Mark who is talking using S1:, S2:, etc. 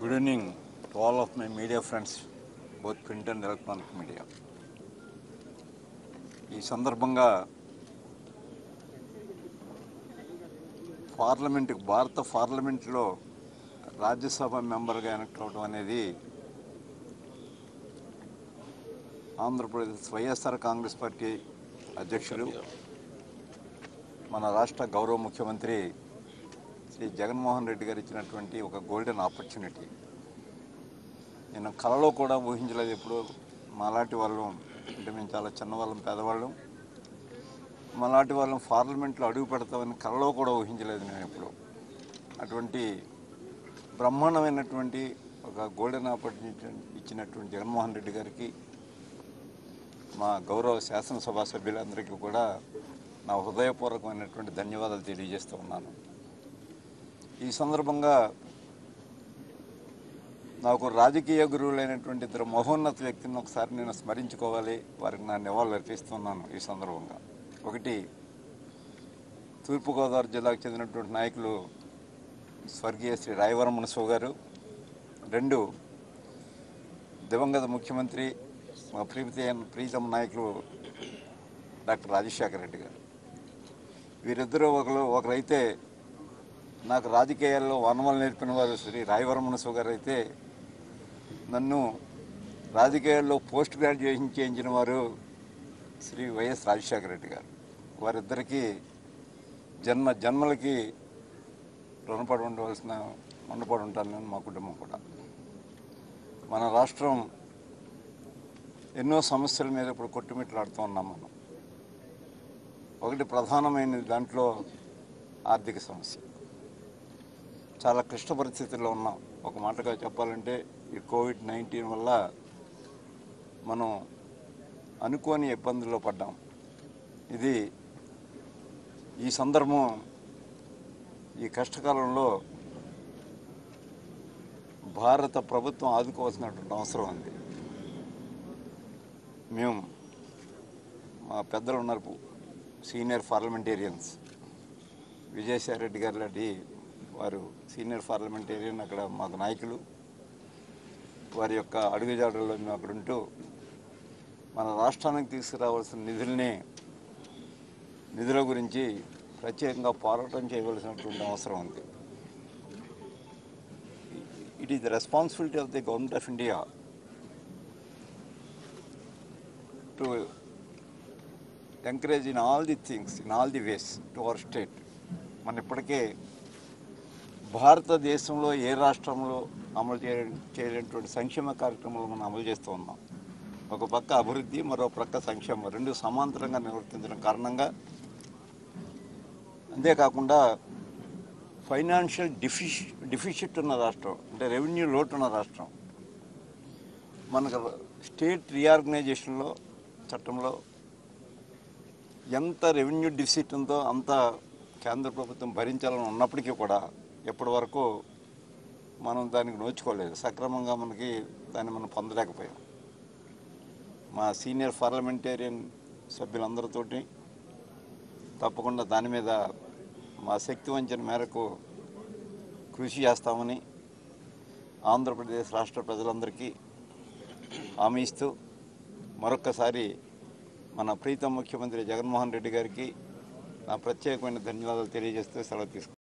S1: Good evening to all of my media friends, both print and electronic media. ఈ సందర్భంగా parliament భారత పార్లమెంట్లో రాజ్యసభ మెంబర్గా ఎలక్ట్ అవడం అనేది ఆంధ్రప్రదేశ్ వైఎస్ఆర్ కాంగ్రెస్ పార్టీ అధ్యక్షులు మన రాష్ట్ర గౌరవ ముఖ్యమంత్రి శ్రీ జగన్మోహన్ రెడ్డి గారు ఇచ్చినటువంటి ఒక గోల్డెన్ ఆపర్చునిటీ నేను కలలో కూడా ఊహించలేదు ఎప్పుడు మాలాంటి వాళ్ళం అంటే మేము చాలా చిన్నవాళ్ళం పేదవాళ్ళం మాలాంటి వాళ్ళం పార్లమెంట్లో అడుగు పెడతామని కలలో కూడా ఊహించలేదు నేను ఎప్పుడు అటువంటి బ్రహ్మాండమైనటువంటి ఒక గోల్డెన్ ఆపర్చునిటీ ఇచ్చినటువంటి జగన్మోహన్ రెడ్డి గారికి మా గౌరవ శాసనసభ సభ్యులందరికీ కూడా నా హృదయపూర్వకమైనటువంటి ధన్యవాదాలు తెలియజేస్తూ ఉన్నాను ఈ సందర్భంగా నాకు రాజకీయ గురువులైనటువంటి ఇద్దరు మహోన్నత వ్యక్తిని ఒకసారి నేను స్మరించుకోవాలి వారికి నా నివాళులు అర్పిస్తున్నాను ఈ సందర్భంగా ఒకటి తూర్పుగోదావరి జిల్లాకు చెందినటువంటి నాయకులు స్వర్గీయ శ్రీ రాయవరం మునసో గారు రెండు దివంగత ముఖ్యమంత్రి మా ప్రీతి ప్రీతమ నాయకులు డాక్టర్ రాజశేఖర రెడ్డి గారు వీరిద్దరూ ఒకరు ఒకరైతే నాకు రాజకీయాల్లో వనమలు నేర్పిన వారు శ్రీ రాయవరం మునసో గారు అయితే నన్ను రాజకీయాల్లో పోస్ట్ గ్రాడ్యుయేషన్ చేయించిన వారు శ్రీ వైఎస్ రాజశేఖర రెడ్డి గారు వారిద్దరికీ జన్మ జన్మలకి రుణపడి ఉండవలసిన రుణపడి ఉంటాను నేను మా కుటుంబం కూడా మన రాష్ట్రం ఎన్నో సమస్యల మీద ఇప్పుడు కొట్టుమిట్లాడుతూ ఉన్నాం మనం ఒకటి ప్రధానమైన దాంట్లో ఆర్థిక సమస్య చాలా క్లిష్ట పరిస్థితుల్లో ఉన్నాం ఒక మాటగా చెప్పాలంటే ఈ కోవిడ్ నైన్టీన్ వల్ల మనం అనుకోని ఇబ్బందుల్లో పడ్డాం ఇది ఈ సందర్భం ఈ కష్టకాలంలో భారత ప్రభుత్వం ఆదుకోవాల్సినటువంటి అవసరం ఉంది మేము మా పెద్దలు ఉన్నారు సీనియర్ పార్లమెంటేరియన్స్ విజయసాయి రెడ్డి గారు లాంటి వారు సీనియర్ పార్లమెంటేరియన్ అక్కడ మాకు నాయకులు వారి యొక్క అడుగుజాడల్లో మేము అక్కడ ఉంటూ మన రాష్ట్రానికి తీసుకురావాల్సిన నిధుల్ని నిధుల గురించి ప్రత్యేకంగా పోరాటం చేయవలసినటువంటి అవసరం ఉంది it is the responsibility of the government of India to encourage in all the things in all the ways to our state మన ఇప్పటికే భారతదేశంలో ఏ రాష్ట్రంలో అమలు చేయ చేయలేనటువంటి సంక్షేమ కార్యక్రమాలు మనం అమలు చేస్తూ ఉన్నాం ఒక పక్క అభివృద్ధి మరో పక్క సంక్షేమం రెండు సమాంతరంగా నిర్వర్తించడం కారణంగా అంతేకాకుండా ఫైనాన్షియల్ డిఫిష్ డిఫిషిట్ ఉన్న రాష్ట్రం అంటే రెవెన్యూ లోటు ఉన్న రాష్ట్రం మనకు స్టేట్ రీఆర్గనైజేషన్లో చట్టంలో ఎంత రెవెన్యూ డిఫిసిట్ ఉందో అంత కేంద్ర ప్రభుత్వం భరించాలని ఉన్నప్పటికీ కూడా ఎప్పటి వరకు మనం దానికి నోచుకోలేదు సక్రమంగా మనకి దాన్ని మనం పొందలేకపోయాం మా సీనియర్ పార్లమెంటేరియన్ సభ్యులందరితోటి తప్పకుండా దాని మీద మా శక్తి వంచిన మేరకు కృషి చేస్తామని ఆంధ్రప్రదేశ్ రాష్ట్ర ప్రజలందరికీ హామీ ఇస్తూ మరొక్కసారి మన ప్రీతం ముఖ్యమంత్రి జగన్మోహన్ రెడ్డి గారికి నా ప్రత్యేకమైన ధన్యవాదాలు తెలియజేస్తూ సెలవు తీసుకుంటాను